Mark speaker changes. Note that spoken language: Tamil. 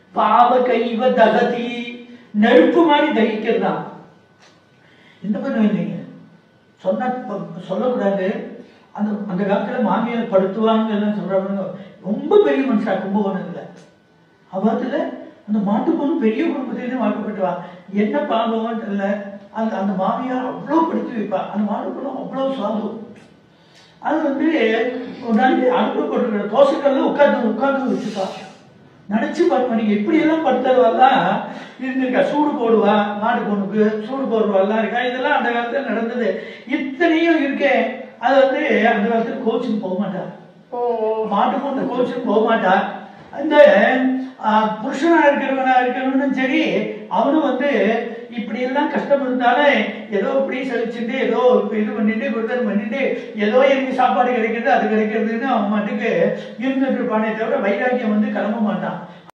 Speaker 1: பாவ கைவ தகதி நெருப்பு மாதிரி தகிக்கிறதான் என்ன பண்ணுவீங்க சொன்ன ப- சொல்லக்கூடாது அந்த அந்த காலத்துல மாமியார் படுத்துவாங்க எல்லாம் சொல்றாங்க ரொம்ப பெரிய மனுஷா கும்பகோணத்துல அவத்துல அந்த மாட்டு பொண்ணு பெரிய குடும்பத்திலேருந்து வாக்கப்பட்டுவா என்ன பாவம் தெரியல அந்த அந்த மாமியார் அவ்வளோ படுத்தி வைப்பா அந்த மாட்டு பொண்ணு அவ்வளோ சாது அது வந்து ஒரு நாளைக்கு அடுப்பு போட்டுக்கிற தோசைக்கல்ல உட்காந்து உட்காந்து வச்சுப்பா நினைச்சு பாருங்க நீங்க இப்படி எல்லாம் படுத்துறவெல்லாம் இருந்திருக்கா சூடு போடுவா மாடு பொண்ணுக்கு சூடு போடுவாள்லாம் இருக்கா இதெல்லாம் அந்த காலத்துல நடந்தது இத்தனையும் இருக்கே அது வந்து அந்த காலத்துல கோச்சிங் போக மாட்டா
Speaker 2: ஓ
Speaker 1: மாட்டு பொண்ணு கோச்சிங் போக மாட்டா அந்த ஆ, புருஷனா இருக்கிறவனா இருக்கிறவனும் சரி அவனும் வந்து இப்படி எல்லாம் கஷ்டம் இருந்தாலே ஏதோ இப்படி சலிச்சுட்டு ஏதோ இது பண்ணிட்டு குருதன் பண்ணிட்டு ஏதோ எனக்கு சாப்பாடு கிடைக்கிறது அது கிடைக்கிறதுன்னு அவன் மட்டுக்கு இருந்துட்டு இருப்பானே தவிர வைராக்கியம் வந்து கிளம்ப